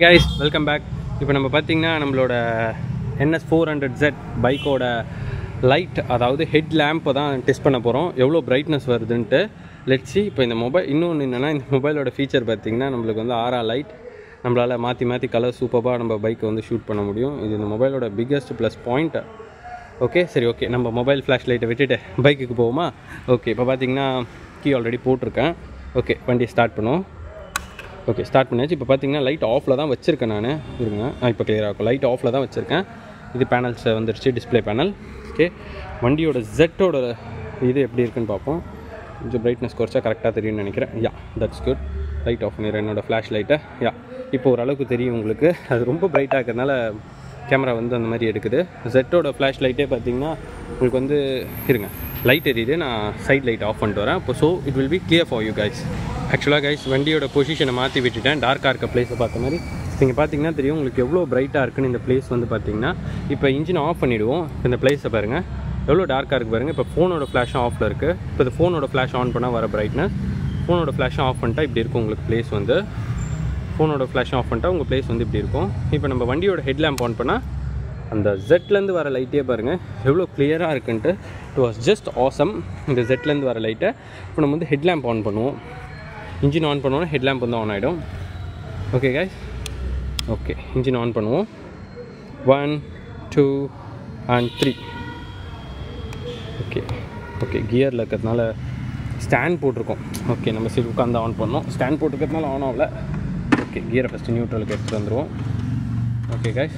guys welcome back இப்போ நம்ம பார்த்தீங்கன்னா நம்மளோட என்எஸ் ஃபோர் ஹண்ட்ரட் ஜெட் பைக்கோட லைட் அதாவது ஹெட் லேம்பை தான் டெஸ்ட் பண்ண போகிறோம் எவ்வளோ பிரைட்னஸ் வருதுன்ட்டு லெட்ஸி இப்போ இந்த மொபைல் இன்னொன்று என்னென்னா இந்த மொபைலோட ஃபீச்சர் பார்த்தீங்கன்னா நம்மளுக்கு வந்து ஆரா லைட் நம்மளால் மாற்றி மாற்றி கலர் சூப்பராக நம்ம பைக்கை வந்து ஷூட் பண்ண முடியும் இது இந்த மொபைலோட பிக்கஸ்ட் ப்ளஸ் பாயிண்ட் ஓகே சரி ஓகே நம்ம மொபைல் ஃப்ளாஷ் லைட்டை விட்டுட்டு பைக்குக்கு போவோமா ஓகே இப்போ பார்த்தீங்கன்னா கீ ஆல்ரெடி போட்டிருக்கேன் ஓகே வண்டியை ஸ்டார்ட் பண்ணுவோம் ஓகே ஸ்டார்ட் பண்ணியாச்சு இப்போ பார்த்தீங்கன்னா லைட் ஆஃபில் தான் வச்சுருக்கேன் நான் இருங்க ஆ இப்போ கிளியராக இருக்கும் லைட் ஆஃபில் தான் வச்சுருக்கேன் இது பேனல்ஸ் வந்துருச்சு டிஸ்ப்ளே பேனல் ஓகே வண்டியோட ஜெட்டோட இது எப்படி இருக்குன்னு பார்ப்போம் கொஞ்சம் பிரைட்னஸ் குறைச்சா கரெக்டாக தெரியும்னு நினைக்கிறேன் yeah that's good light off பண்ணிடுறேன் என்னோடய ஃப்ளாஷ் லைட்டை யா இப்போ ஓரளவுக்கு தெரியும் உங்களுக்கு அது ரொம்ப பிரைட்டாக இருக்கிறதுனால கேமரா வந்து அந்த மாதிரி எடுக்குது ஜெட்டோட ஃப்ளாஷ் லைட்டே பார்த்தீங்கன்னா உங்களுக்கு வந்து இருங்க லைட் எரியுது நான் சைட் லைட் ஆஃப் பண்ணிட்டு வரேன் இப்போ so it will be clear for you guys ஆக்சுவலாக கைஸ் வண்டியோட பொசிஷனை மாற்றி விட்டுட்டேன் டார்க்காக இருக்க பிளேஸை பார்த்த மாதிரி நீங்கள் பார்த்தீங்கன்னா தெரியும் உங்களுக்கு எவ்வளோ பிரைட்டாக இருக்குன்னு இந்த பிளேஸ் வந்து பார்த்தீங்கன்னா இப்போ இன்ஜின் ஆஃப் பண்ணிவிடுவோம் இந்த பிளேஸை பாருங்கள் எவ்வளோ டார்க்காக இருக்குது பாருங்கள் இப்போ ஃபோனோட ஃப்ளாஷும் ஆஃபில் இருக்குது இப்போ இந்த ஃபோனோட ஃப்ளாஷ் ஆன் பண்ணால் வர பிரைட்னஸ் ஃபோனோட ஃப்ளாஷும் ஆஃப் பண்ணிட்டா இப்படி இருக்கும் உங்களுக்கு பிளேஸ் வந்து ஃபோனோட ஃப்ளாஷ் ஆஃப் பண்ணிட்டா உங்கள் பிளேஸ் வந்து இப்படி இருக்கும் இப்போ நம்ம வண்டியோட ஹெட்லேம்ப் ஆன் பண்ணால் அந்த ஜெட்லேருந்து வர லைட்டே பாருங்கள் எவ்வளோ கிளியராக இருக்குன்ட்டு இட் வாஸ் ஜஸ்ட் ஆசம் இந்த ஜெட்லேருந்து வர லைட்டை இப்போ நம்ம வந்து ஹெட்லேம்ப் ஆன் பண்ணுவோம் இன்ஜின் ஆன் பண்ணோன்னா ஹெட்லேம்ப் வந்து ஆன் ஆகிடும் okay guys okay engine on பண்ணுவோம் one two and three okay okay கியரில் இருக்கிறதுனால ஸ்டாண்ட் போட்டிருக்கோம் ஓகே நம்ம சரி உட்காந்து ஆன் பண்ணோம் ஸ்டாண்ட் போட்டிருக்கிறதுனால ஆன் ஆகல ஓகே கியரை ஃபஸ்ட்டு நியூட்ரலுக்கு எடுத்துகிட்டு வந்துடுவோம் ஓகே guys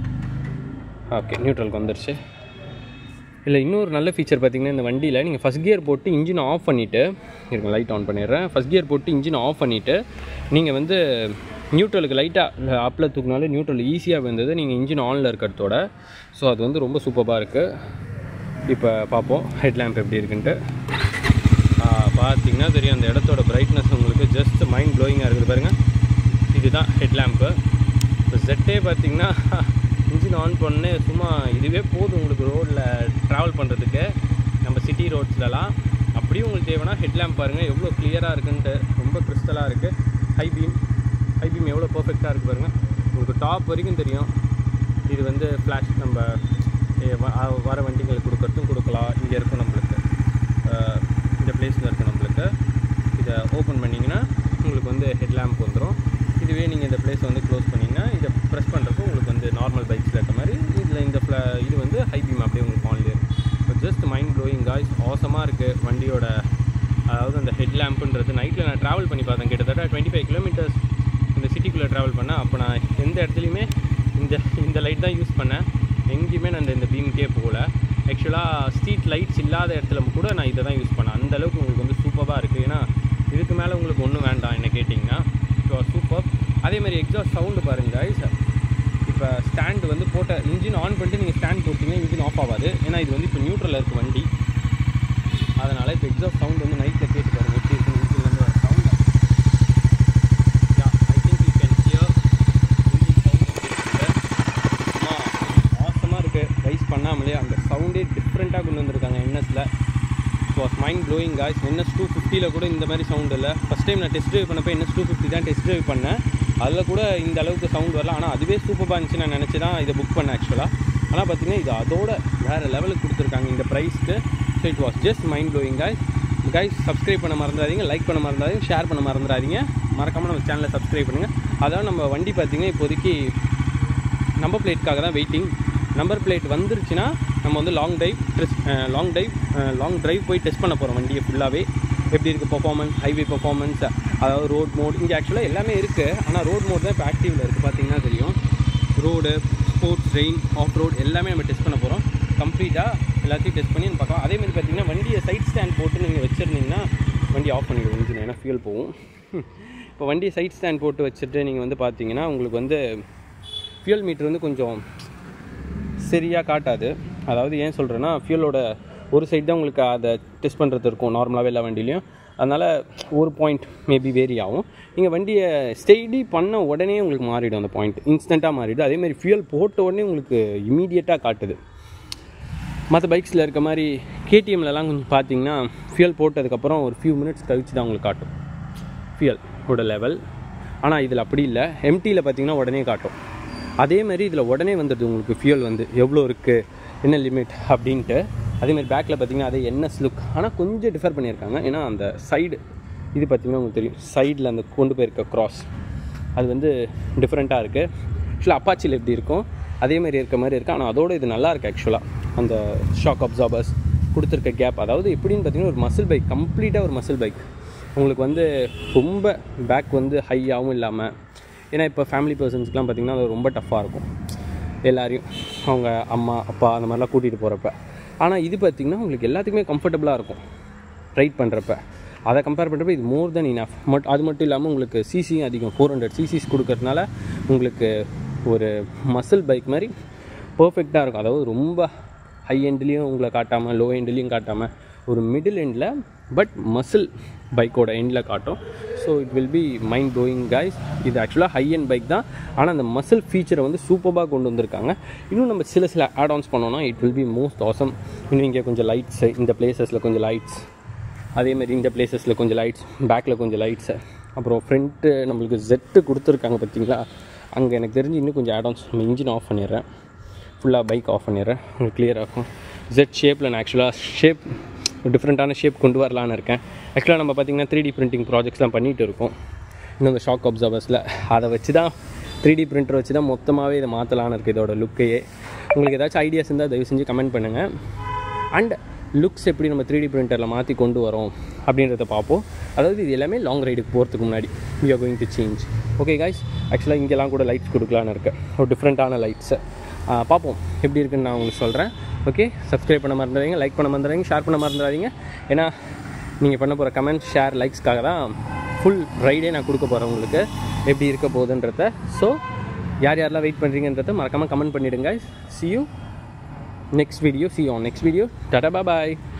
ஓகே நியூட்ரலுக்கு வந்துருச்சு இல்லை இன்னொரு நல்ல ஃபீச்சர் பார்த்தீங்கன்னா இந்த வண்டியில் நீங்கள் ஃபஸ்ட் கியர் போட்டு இன்ஜின் ஆஃப் பண்ணிவிட்டு இருங்க லைட் ஆன் பண்ணிடுறேன் ஃபஸ்ட் கியர் போட்டு இன்ஜின் ஆஃப் பண்ணிவிட்டு நீங்கள் வந்து நியூட்ரலுக்கு லைட்டாக அப்பில் தூக்குனாலே நியூட்ரல் ஈஸியாக வந்தது நீங்கள் இன்ஜின் ஆனில் இருக்கிறதோட ஸோ அது வந்து ரொம்ப சூப்பராக இருக்குது இப்போ பார்ப்போம் ஹெட்லேம்ப் எப்படி இருக்குன்ட்டு பார்த்தீங்கன்னா தெரியும் அந்த இடத்தோட பிரைட்னஸ் உங்களுக்கு ஜஸ்ட் மைண்ட் ப்ளோயிங்காக இருக்குது பாருங்கள் இதுதான் ஹெட்லேம்ப்பு இப்போ ஜெட்டே பார்த்தீங்கன்னா இன்ஜின் ஆன் பண்ணு சும்மா இதுவே போதும் உங்களுக்கு ரோட்டில் ட்ராவல் பண்ணுறதுக்கு நம்ம சிட்டி ரோட்ஸ்லலாம் அப்படியும் உங்களுக்கு தேவைன்னா ஹெட்லேம்ப் பாருங்கள் எவ்வளோ கிளியராக இருக்குன்ட்டு ரொம்ப கிறிஸ்டலாக இருக்குது ஹை பீம் ஹை பீம் எவ்வளோ பர்ஃபெக்டாக இருக்குது பாருங்கள் உங்களுக்கு டாப் வரைக்கும் தெரியும் இது வந்து ஃப்ளாஷ் நம்ம ஏ, வ- அ- வர வண்டிங்களுக்கு கொடுக்கறதும் கொடுக்கலாம் இங்கே இருக்கும் நம்மளுக்கு அஹ், இந்த பிளேஸில் இருக்கும் நம்மளுக்கு இதை ஓப்பன் பண்ணிங்கன்னா உங்களுக்கு வந்து ஹெட்லேம்ப் வந்துடும் இதுவே நீங்கள் இந்த பிளேஸை வந்து க்ளோஸ் பண்ணிங்கன்னா இதை ப்ரெஸ் பண்ணுறப்போ உங்களுக்கு வந்து நார்மல் பைக்ஸில் இருக்க மாதிரி இதில் இந்த ஃப்ள இது வந்து ஹை பீம் அப்படியே உங்களுக்கு ஆன்லேயே இருக்கும் ஜஸ்ட் மைண்ட் ப்ளோயிங் காய்ஸ் ஆசமாக இருக்குது வண்டியோட அதாவது அந்த ஹெட் லேம்ப்புன்றது நைட்டில் நான் ட்ராவல் பண்ணி பார்த்தேன் கிட்டத்தட்ட டுவெண்ட்டி ஃபைவ் கிலோமீட்டர்ஸ் இந்த சிட்டிக்குள்ளே ட்ராவல் பண்ணேன் அப்போ நான் எந்த இடத்துலையுமே இந்த இந்த லைட் தான் யூஸ் பண்ணேன் எங்கேயுமே நான் இந்த இந்த பீமுக்கே போகல ஆக்சுவலாக ஸ்ட்ரீட் லைட்ஸ் இல்லாத இடத்துல கூட நான் இதை தான் யூஸ் பண்ணேன் அந்த அளவுக்கு உங்களுக்கு வந்து சூப்பராக இருக்குது ஏன்னா இதுக்கு மேலே உங்களுக்கு ஒன்றும் வேண்டாம் என்ன கேட்டிங்கன்னா ஸோ சூப்பர் அதே மாதிரி எக்ஸாஸ்ட் சவுண்டு பாருங்க guys இப்போ ஸ்டாண்டு வந்து போட்ட இன்ஜின் ஆன் பண்ணிட்டு நீங்கள் ஸ்டாண்ட் போட்டிங்கன்னா இன்ஜின் ஆஃப் ஆகாது ஏன்னா இது வந்து இப்போ நியூட்ரலில் இருக்குது வண்டி அதனால் இப்போ எக்ஸாஸ்ட் சவுண்ட் வந்து நைட்டில் கேட்டு பாருங்க எப்படி இருக்குன்னு இன்ஜின்லேருந்து வர sound Yeah, I think you can hear engine sound சும்மா ஆசமாக இருக்குது ரைஸ் பண்ணாமலே அந்த சவுண்டே டிஃப்ரெண்ட்டாக கொண்டு வந்திருக்காங்க என்எஸில் was mind blowing guys NS two ஃபிஃப்டியில் கூட இந்த மாதிரி சவுண்ட் இல்லை ஃபஸ்ட் டைம் நான் டெஸ்ட் ட்ரைவ் பண்ணப்போ என்எஸ் டூ ஃபிஃப்டி தான் டெஸ்ட் ட்ரைவ் பண்ணேன் அதில் கூட இந்த அளவுக்கு சவுண்ட் வரல ஆனால் அதுவே சூப்பராக இருந்துச்சு நான் நினச்சி தான் இதை புக் பண்ணேன் ஆக்சுவலாக ஆனால் பார்த்தீங்கன்னா இது அதோட வேறு லெவலுக்கு கொடுத்துருக்காங்க இந்த ப்ரைஸ்க்கு so it was just mind blowing guys guys subscribe பண்ண மறந்துடாதீங்க லைக் பண்ண மறந்துடாதீங்க ஷேர் பண்ண மறந்துடாதீங்க மறக்காமல் நம்ம சேனலை சப்ஸ்கிரைப் பண்ணுங்கள் அதான் நம்ம வண்டி பார்த்தீங்கன்னா இப்போதைக்கு நம்பர் பிளேட்காக தான் வெயிட்டிங் நம்பர் பிளேட் வந்துருச்சுன்னா நம்ம வந்து long drive test long drive long drive போய் டெஸ்ட் பண்ண போகிறோம் வண்டியை ஃபுல்லாகவே எப்படி இருக்குது பர்ஃபார்மன்ஸ் ஹைவே பர்ஃபார்மன்ஸ் அதாவது ரோட் மோட் இங்கே ஆக்சுவலாக எல்லாமே இருக்குது ஆனால் ரோட் மோட் தான் இப்போ ஆக்டிவில் இருக்குது பார்த்தீங்கன்னா தெரியும் road sports rain off road எல்லாமே நம்ம டெஸ்ட் பண்ண போகிறோம் கம்ப்ளீட்டாக எல்லாத்தையும் டெஸ்ட் பண்ணி நம்ம பார்க்கலாம் அதே மாதிரி பார்த்தீங்கன்னா வண்டியை சைட் ஸ்டாண்ட் போட்டு நீங்கள் வச்சுருந்தீங்கன்னா வண்டி ஆஃப் பண்ணிவிடும் இன்ஜின் ஏன்னா ஃபியூல் போகும் இப்போ வண்டியை சைட் ஸ்டாண்ட் போட்டு வச்சுட்டு நீங்கள் வந்து பார்த்தீங்கன்னா உங்களுக்கு வந்து ஃபியூல் மீட்டர் வந்து கொஞ்சம் சரியாக காட்டாது அதாவது ஏன் சொல்கிறேன்னா ஃபியூலோட ஒரு சைடு தான் உங்களுக்கு அதை டெஸ்ட் பண்ணுறது இருக்கும் நார்மலாகவே எல்லா வண்டிலையும் அதனால் ஒரு பாயிண்ட் மேபி வேரி ஆகும் நீங்கள் வண்டியை ஸ்டெடி பண்ண உடனே உங்களுக்கு மாறிடும் அந்த பாயிண்ட் இன்ஸ்டண்ட்டாக மாறிடும் அதேமாதிரி ஃபியூல் போட்ட உடனே உங்களுக்கு இமீடியட்டாக காட்டுது மற்ற பைக்ஸில் இருக்க மாதிரி கேடிஎம்லலாம் கொஞ்சம் பார்த்தீங்கன்னா ஃபியூல் போட்டதுக்கப்புறம் ஒரு ஃபியூ மினிட்ஸ் கழிச்சு தான் உங்களுக்கு காட்டும் ஃபியூல் ஓட லெவல் ஆனால் இதில் அப்படி இல்லை எம்டியில் பார்த்தீங்கன்னா உடனே காட்டும் அதே மாதிரி இதில் உடனே வந்துடுது உங்களுக்கு ஃபியூல் வந்து எவ்வளோ இருக்குது என்ன லிமிட் அப்படின்ட்டு அதேமாதிரி பேக்கில் பார்த்தீங்கன்னா அதே என்எஸ் லுக் ஆனால் கொஞ்சம் டிஃபர் பண்ணியிருக்காங்க ஏன்னா அந்த சைடு இது பார்த்தீங்கன்னா உங்களுக்கு தெரியும் சைடில் அந்த கொண்டு போயிருக்க க்ராஸ் அது வந்து டிஃப்ரெண்ட்டாக இருக்குது ஆக்சுவலாக அப்பாச்சியில் எப்படி இருக்கும் அதே மாதிரி இருக்க மாதிரி இருக்குது ஆனால் அதோட இது நல்லா இருக்குது ஆக்சுவலாக அந்த ஷாக் அப்சார்பர்ஸ் கொடுத்துருக்க கேப் அதாவது எப்படின்னு பார்த்தீங்கன்னா ஒரு மசில் பைக் கம்ப்ளீட்டாக ஒரு மசில் பைக் உங்களுக்கு வந்து ரொம்ப பேக் வந்து ஹையாகவும் இல்லாமல் ஏன்னா இப்போ ஃபேமிலி பர்சன்ஸ்க்குலாம் பார்த்திங்கன்னா அது ரொம்ப டஃப்பாக இருக்கும் எல்லாரையும் அவங்க அம்மா அப்பா அந்த மாதிரிலாம் கூட்டிகிட்டு போகிறப்ப ஆனால் இது பார்த்திங்கன்னா உங்களுக்கு எல்லாத்துக்குமே கம்ஃபர்டபுளாக இருக்கும் ரைட் பண்ணுறப்ப அதை கம்பேர் பண்ணுறப்ப இது மோர் தென் இனஃப் மட் அது மட்டும் இல்லாமல் உங்களுக்கு சிசியும் அதிகம் ஃபோர் ஹண்ட்ரட் சிசிஸ் கொடுக்கறதுனால உங்களுக்கு ஒரு மசில் பைக் மாதிரி பர்ஃபெக்டாக இருக்கும் அதாவது ரொம்ப ஹை எண்ட்லேயும் உங்களை காட்டாமல் லோ எண்ட்லேயும் காட்டாமல் ஒரு மிடில் எண்டில் பட் மசில் பைக்கோட எண்டில் காட்டும் so it will be mind blowing guys இது ஆக்சுவலாக ஹை எண்ட் பைக் தான் ஆனால் அந்த மசில் ஃபீச்சரை வந்து சூப்பராக கொண்டு வந்திருக்காங்க இன்னும் நம்ம சில சில ஆட் ஆன்ஸ் பண்ணோன்னா it will be most awesome இன்னும் இங்கே கொஞ்சம் லைட்ஸ் இந்த பிளேசஸில் கொஞ்சம் லைட்ஸ் அதேமாதிரி இந்த பிளேசஸில் கொஞ்சம் லைட்ஸ் பேக்கில் கொஞ்சம் லைட்ஸு அப்புறம் ஃப்ரண்ட்டு நம்மளுக்கு ஜெட்டு கொடுத்துருக்காங்க பார்த்தீங்களா அங்கே எனக்கு தெரிஞ்சு இன்னும் கொஞ்சம் ஆட் ஆன்ஸ் நம்ம இன்ஜின் ஆஃப் பண்ணிடுறேன் ஃபுல்லாக பைக் ஆஃப் பண்ணிடுறேன் உங்களுக்கு கிளியர் ஆகும் ஜெட் ஷேப்பில் நான் ஆக்சுவலாக ஷேப் டிஃப்ரெண்ட்டான ஷேப் கொண்டு வரலான்னு இருக்கேன் ஆக்சுவலாக நம்ம பார்த்திங்கன்னா த்ரீ டி பிரிண்டிங் ப்ராஜெக்ட்ஸ்லாம் பண்ணிகிட்டு இருக்கோம் இன்னும் இந்த ஷாக் அப்சர்வர்ஸில் அதை வச்சு தான் த்ரீ டி பிரிண்டர் வச்சு தான் மொத்தமாகவே இதை மாற்றலான்னு இருக்குது இதோட லுக்கையே உங்களுக்கு ஏதாச்சும் ஐடியாஸ் இருந்தால் தயவு செஞ்சு கமெண்ட் பண்ணுங்கள் அண்ட் லுக்ஸ் எப்படி நம்ம த்ரீ டி பிரிண்டரில் மாற்றி கொண்டு வரோம் அப்படின்றத பார்ப்போம் அதாவது இது எல்லாமே லாங் ரைடுக்கு போகிறதுக்கு முன்னாடி we are going to change okay guys ஆக்சுவலாக இங்கெல்லாம் கூட லைட்ஸ் கொடுக்கலான்னு இருக்கேன் ஒரு டிஃப்ரெண்ட்டான லைட்ஸை பார்ப்போம் எப்படி இருக்குன்னு நான் உங்களுக்கு சொல்கிறேன் ஓகே சப்ஸ்கிரைப் பண்ண மறந்துடாதீங்க லைக் பண்ண மறந்துடாதீங்க ஷேர் பண்ண மறந்துடாதீங்க ஏன்னா நீங்கள் பண்ண போகிற கமெண்ட் ஷேர் லைக்ஸ்க்காக தான் ஃபுல் ரைடே நான் கொடுக்க போகிறேன் உங்களுக்கு எப்படி இருக்க போகுதுன்றத ஸோ யார் யாரெல்லாம் வெயிட் பண்ணுறீங்கன்றத மறக்காமல் கமெண்ட் பண்ணிவிடுங்க see you next video see you on next video tata bye bye